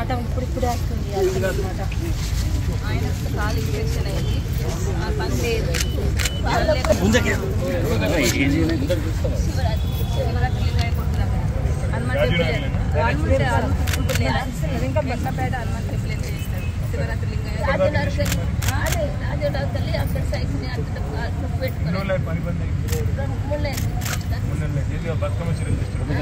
మాట ఇప్పుడు ఇప్పుడే వస్తుంది మాట ఆయన కాలు ఇన్ఫెక్షన్ అయింది ఆ పని లేదు పని లేక శివరాత్రి లింగాయ కొట్టుకున్నాం హనుమంత్ టెంపుల్ హనుమంత్ హనుమంత్ టెంపుల్ లేదా ఇంకా బెట్లపేట హనుమంత్ టెంపుల్ ఎంత చేస్తారు శివరాత్రి లింగాయ అదే రాజోడావు తల్లి అక్కడ సైకిల్ అక్కడ పెట్టుకున్నాం పని బంద్ బతుకమ్మ చీరలు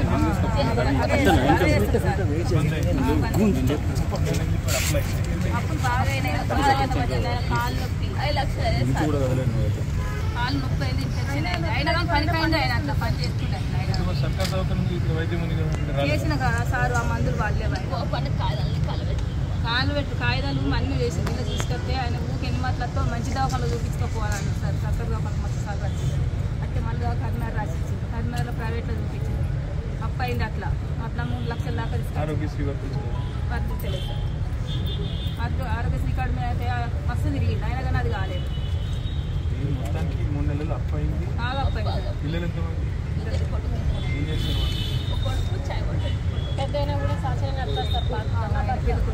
అప్లై అప్పుడు బాగా అయినాయి. కాళ్ళు నొప్పి ఐదు లక్షలు అయ్యేది సార్. కాళ్ళు నొప్పి అయింది ఇన్ఫెక్షన్ అయింది అయినా కానీ పని కాయింది ఆయన అట్లా పని చేస్తుండే అట్లా ఆయన. ఇప్పుడు సర్కార్ దవాఖాన ఉంది ఇక్కడ వైద్యం ఉంది కదా ఇక్కడ రాలేదు. చేసిన కదా సారు ఆ మందులు వాళ్ళే కాళ్ళు పెట్టు కాగితాలు అన్నీ వేసి కింద తీసుకొస్తే ఆయన ఊరికి ఎన్ని మాటలతో మంచి దవాఖానలో చూపించుకోపోవాలన్నారు సార్ చక్కర దవాఖాన మొత్తం సార్ వచ్చింది అంటే మళ్ళీ కరీంనగర్ రాసిచ్చింది కరీంనగర్లో ప్రైవేట్లో చూపించింది అప్పు అయింది అట్లా అట్లా మూడు లక్షల దాకా తీసుకొచ్చి ఆరోగ్యశ్రీ వర్తించలేదు వర్తించలేదు సార్ ఆరో- ఆరోగ్యశ్రీ కార్డు మీద అయితే మస్తు తిరిగింది అయినా కానీ అది కాలేదు ఈ మొత్తానికి మూడు నెలలు అప్పు అయింది బాగా అప్పు అయింది సార్ పిల్లలు ఎంతమంది ఏం చేస్తున్నారు పెద్ద అయినా కూడా సంవత్సరం నడుస్తారు సార్ పాత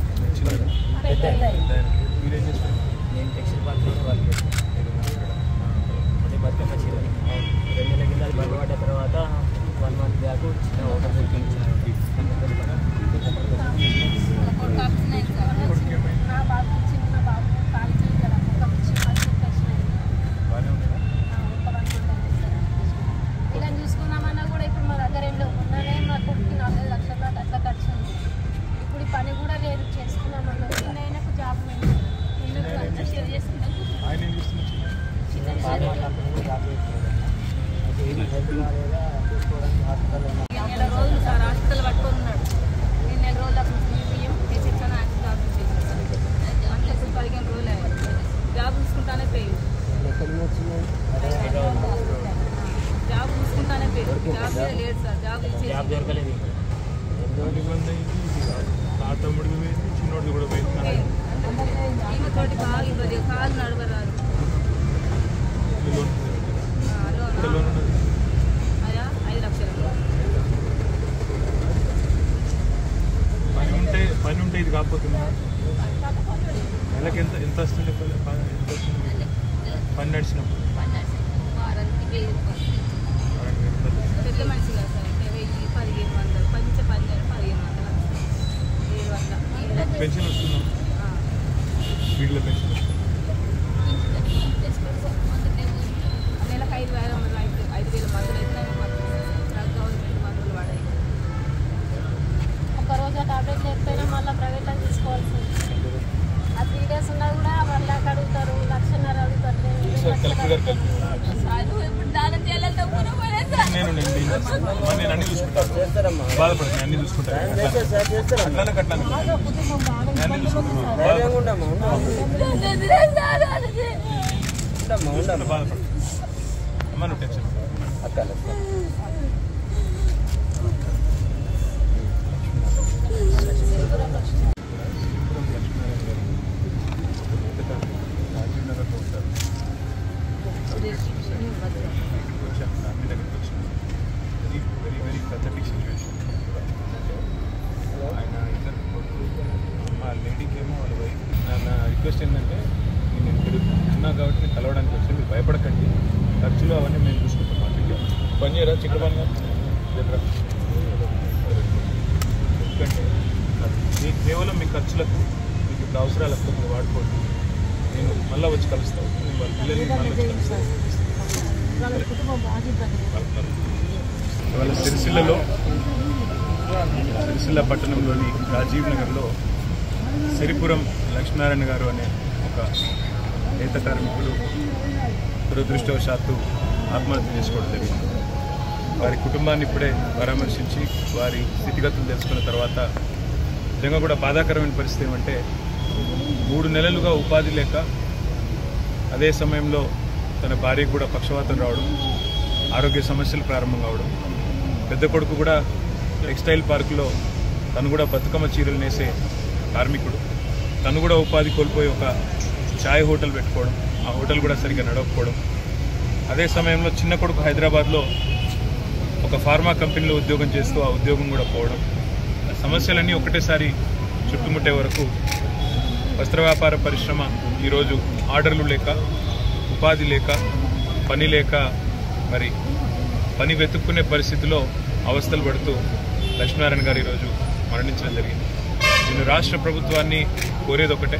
మీరేం చేస్తారు నేను టెక్స్టైల్ పార్క్లో వర్క్ చేస్తాను అదే బతుకమ్మ చీర రెండు నెలల కింద అది బయటపడ్డ తర్వాత వన్ మంత్ బ్యాక్ చిన్న హోటల్ బుకింగ్ కొడుకు ఆప్షన్ అయింది సార్ నా బాబు చిన్న బాబు కాలు చేయి కదా ఒక పిచ్చి మంచి ఇన్ఫెక్షన్ అయింది బాగానే ఉన్నారా ఇలా చూసుకుందామన్నా కూడా ఇప్పుడు మా దగ్గర ఏం లేవు మొన్ననే మా కొడుకు నాలుగైదు లక్షల దాకా అట్లా ఖర్చు ఉంది ఇప్పుడు ఈ పని కూడా లేదు చేసుకుందామన్నా చిన్న ఆయనకు జాబ్ లేదు ఎందుకు అంత షేర్ చేసుకుంటాం ఆయన ఏం చేస్తున్నారు ఏది హెల్త్ కాలేదా చూసుకోవడానికి హాస్పిటల్ ఈ నెల రోజులు సార్ హాస్పిటల్ పట్టుకొని ఉన్నాడు నేను నెల రోజులు అప్పుడు బియ్యం తెచ్చిచ్చాను ఆయన జాబ్ చేసేసాను అంటే ఇప్పుడు పదిహేను రోజులు అయ్యాయి జాబ్ చూసుకుంటానే పోయింది ఎక్కడి నుంచి వచ్చింది జాబ్ చూసుకుంటానే పోయింది జాబ్ మీద లేదు సార్ జాబ్ జాబ్ ఇచ్చేసి దొరకలేదు ఇంకా పని బంద్ అయింది ఆ తమ్ముడికి పోయింది చిన్నోడికి కూడా పోయింది ఈమె తోటి బాగా ఇబ్బంది కాలు నడవరాదు లోన్ ఆ, లోన్ ఎంత లోన్ ఉన్నది అయ్యా ఐదు లక్షలు పని ఉంటే పని ఉంటే ఇది కాకపోతుందా నెలకి ఎంత ఎంత వస్తుంది పని- పని ఎంత వస్తుంది మీకు? పని నడిచినప్పుడు వారానికి వెయ్యి రూపాయలు వారానికి ఎంత వస్తుంది? పెద్ద మనిషి కదా సార్ అంటే వెయ్యి పదిహేను వందలు పంచ పదిహేను పదిహేను వందలు ఏడు వందల ఏడు వందలు. పెన్షన్ వస్తుందా ఆ. వీళ్ళ పెన్షన్ వస్తుందా? నెలకు ఐదు వేల మందులు ఐదు ఐదు వేల మందులు అయితే గవర్నమెంట్ మందులు వాడాయి ఒక రోజు టాబ్లెట్ లేకపోయినా మళ్ళీ ప్రైవేట్లో తీసుకోవాల్సి ఆ త్రీ డేస్ ఉన్నా కూడా మళ్ళీ అడుగుతారు లక్షన్నర అడుగుతారు రెండు సార్ లక్షలు కలెక్టర్ గారు కలిపి సార్ ఇప్పుడు దానం చేయాలంటే ఊరు పోలేదు సార్ నేను నేను దీన్ని- మరి నేను అన్ని చూసుకుంటాను చేస్తారమ్మా బాధపడదు నేను అన్ని చూసుకుంటాను చేస్తారు సార్ చేస్తారమ్మా అట్లానే కట్టాను నేను అన్ని చూసుకుంటాను ధైర్యంగా ఉండమ్మా ఉండమ్మా ఉండమ్మా ఉండమ్మా బాధపడదు అమ్మ నువ్వు టెన్షన్ అక్కల రాజీవ్ నగర్లో ఉంటారు వచ్చాను ఫ్యామిలీ దగ్గరికి వచ్చాను very very very pathetic situation ఆయన ఇద్దరు కొడుకు మా లేడీకి ఏమో వాళ్ళ వైఫ్ నా రిక్వెస్ట్ ఏంటంటే నేను ఇక్కడ ఉన్నా కాబట్టి నేను కలవడానికి వచ్చి మీరు భయపడకండి ఖర్చులు అవన్నీ మేము చూసుకుంటాం మా ఇంట్లో పని చేయరా చిక్క పని దగ్గర ఎందుకంటే మీ కేవలం మీ ఖర్చులకు మీకు ఇప్పుడు అవసరాలకు మీరు వాడుకోండి నేను మళ్ళీ వచ్చి కలుస్తాను నేను వాళ్ళ పిల్లల్ని మళ్ళీ వచ్చి కలుస్తాను ఇవాళ సిరిసిల్లలో సిరిసిల్ల పట్టణంలోని రాజీవ్ నగర్లో సిరిపురం లక్ష్మీనారాయణ గారు అనే ఒక నేత కార్మికుడు దురదృష్టవశాత్తు ఆత్మహత్య చేసుకోవడం జరిగింది వారి కుటుంబాన్ని ఇప్పుడే పరామర్శించి వారి స్థితిగతులు తెలుసుకున్న తర్వాత నిజంగా కూడా బాధాకరమైన పరిస్థితి ఏమంటే మూడు నెలలుగా ఉపాధి లేక అదే సమయంలో తన భార్యకు కూడా పక్షవాతం రావడం ఆరోగ్య సమస్యలు ప్రారంభం కావడం పెద్ద కొడుకు కూడా టెక్స్టైల్ పార్కులో తను కూడా బతుకమ్మ చీరలు నేసే కార్మికుడు తను కూడా ఉపాధి కోల్పోయి ఒక ఛాయ్ హోటల్ పెట్టుకోవడం ఆ హోటల్ కూడా సరిగ్గా నడవకపోవడం అదే సమయంలో చిన్న కొడుకు హైదరాబాద్లో ఒక ఫార్మా కంపెనీలో ఉద్యోగం చేస్తూ ఆ ఉద్యోగం కూడా పోవడం ఆ సమస్యలన్నీ ఒకటేసారి చుట్టుముట్టే వరకు వస్త్ర వ్యాపార పరిశ్రమ ఈరోజు ఆర్డర్లు లేక ఉపాధి లేక పని లేక మరి పని వెతుక్కునే పరిస్థితిలో అవస్థలు పడుతూ లక్ష్మీనారాయణ గారు ఈరోజు మరణించడం జరిగింది నేను రాష్ట్ర ప్రభుత్వాన్ని కోరేది ఒకటే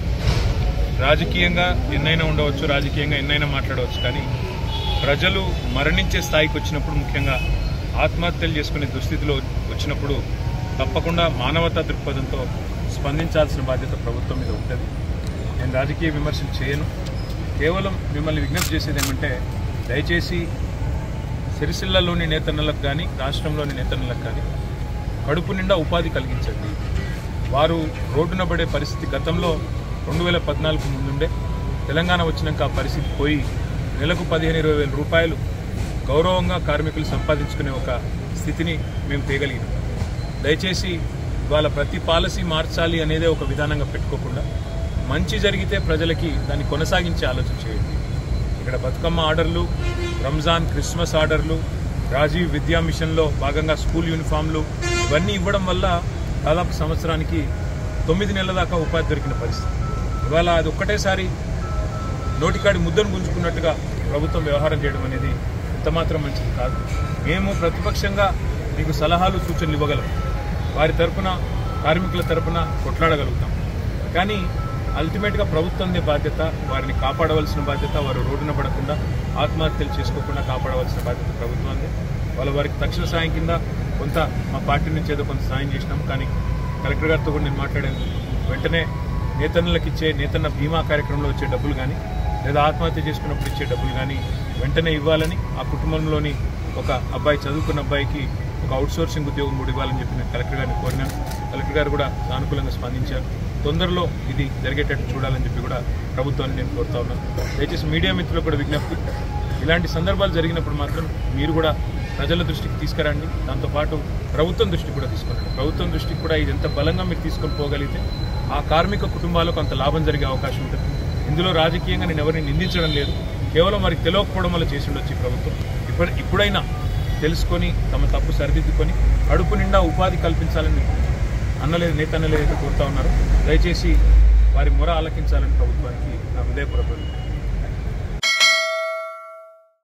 రాజకీయంగా ఎన్నైనా ఉండవచ్చు రాజకీయంగా ఎన్నైనా మాట్లాడవచ్చు కానీ ప్రజలు మరణించే స్థాయికి వచ్చినప్పుడు ముఖ్యంగా ఆత్మహత్యలు చేసుకునే దుస్థితిలో వచ్చినప్పుడు తప్పకుండా మానవతా దృక్పథంతో స్పందించాల్సిన బాధ్యత ప్రభుత్వం మీద ఉంటుంది నేను రాజకీయ విమర్శలు చేయను కేవలం మిమ్మల్ని విజ్ఞప్తి చేసేది ఏమంటే దయచేసి సిరిసిల్లలోని నేతన్నలకు కానీ రాష్ట్రంలోని నేతన్నలకు కానీ కడుపు నిండా ఉపాధి కలిగించండి వారు రోడ్డున పడే పరిస్థితి గతంలో రెండు వేల పద్నాలుగు ముందుండే తెలంగాణ వచ్చినాక ఆ పరిస్థితి పోయి నెలకు పదిహేను ఇరవై వేల రూపాయలు గౌరవంగా కార్మికులు సంపాదించుకునే ఒక స్థితిని మేము తేగలిగినాం దయచేసి ఇవాళ ప్రతి పాలసీ మార్చాలి అనేదే ఒక విధానంగా పెట్టుకోకుండా మంచి జరిగితే ప్రజలకి దాన్ని కొనసాగించే ఆలోచన చేయండి ఇక్కడ బతుకమ్మ ఆర్డర్లు రంజాన్ క్రిస్మస్ ఆర్డర్లు రాజీవ్ విద్యా మిషన్లో భాగంగా స్కూల్ యూనిఫామ్లు ఇవన్నీ ఇవ్వడం వల్ల దాదాపు సంవత్సరానికి తొమ్మిది నెలల దాకా ఉపాధి దొరికిన పరిస్థితి ఇవాళ అది ఒక్కటేసారి నోటికాడి ముద్దను గుంజుకున్నట్టుగా ప్రభుత్వం వ్యవహారం చేయడం అనేది ఎంతమాత్రం మంచిది కాదు మేము ప్రతిపక్షంగా మీకు సలహాలు సూచనలు ఇవ్వగలం వారి తరపున కార్మికుల తరపున కొట్లాడగలుగుతాం కానీ అల్టిమేట్గా ప్రభుత్వందే బాధ్యత వారిని కాపాడవలసిన బాధ్యత వారు రోడ్డున పడకుండా ఆత్మహత్యలు చేసుకోకుండా కాపాడవలసిన బాధ్యత ప్రభుత్వందే వాళ్ళ వారికి తక్షణ సాయం కింద కొంత మా పార్టీ నుంచి ఏదో కొంత సాయం చేసినాం కానీ కలెక్టర్ గారితో కూడా నేను మాట్లాడాను వెంటనే నేతన్నలకు ఇచ్చే నేతన్న బీమా కార్యక్రమంలో వచ్చే డబ్బులు కానీ లేదా ఆత్మహత్య చేసుకున్నప్పుడు ఇచ్చే డబ్బులు కానీ వెంటనే ఇవ్వాలని ఆ కుటుంబంలోని ఒక అబ్బాయి చదువుకున్న అబ్బాయికి ఒక అవుట్సోర్సింగ్ ఉద్యోగం కూడా ఇవ్వాలని చెప్పి నేను కలెక్టర్ గారిని కోరినాను కలెక్టర్ గారు కూడా సానుకూలంగా స్పందించారు తొందరలో ఇది జరిగేటట్టు చూడాలని చెప్పి కూడా ప్రభుత్వాన్ని నేను కోరుతా ఉన్నాను దయచేసి మీడియా మిత్రులకు కూడా విజ్ఞప్తి ఇలాంటి సందర్భాలు జరిగినప్పుడు మాత్రం మీరు కూడా ప్రజల దృష్టికి తీసుకురండి దాంతోపాటు ప్రభుత్వం దృష్టికి కూడా తీసుకురండి ప్రభుత్వం దృష్టికి కూడా ఇది ఎంత బలంగా మీరు తీసుకొని పోగలిగితే ఆ కార్మిక కుటుంబాలకు అంత లాభం జరిగే అవకాశం ఉంటుంది ఇందులో రాజకీయంగా నేను ఎవరిని నిందించడం లేదు కేవలం వారికి తెలియకపోవడం వల్ల చేసి ఉండొచ్చు ఈ ప్రభుత్వం ఇప్పుడు ఇప్పుడైనా తెలుసుకొని తమ తప్పు సరిదిద్దుకొని అడుపు నిండా ఉపాధి కల్పించాలని అన్నలేదు నేత అన్నలేదు కోరుతా ఉన్నారు దయచేసి వారి మొర ఆలకించాలని ప్రభుత్వానికి నా హృదయపూర్వక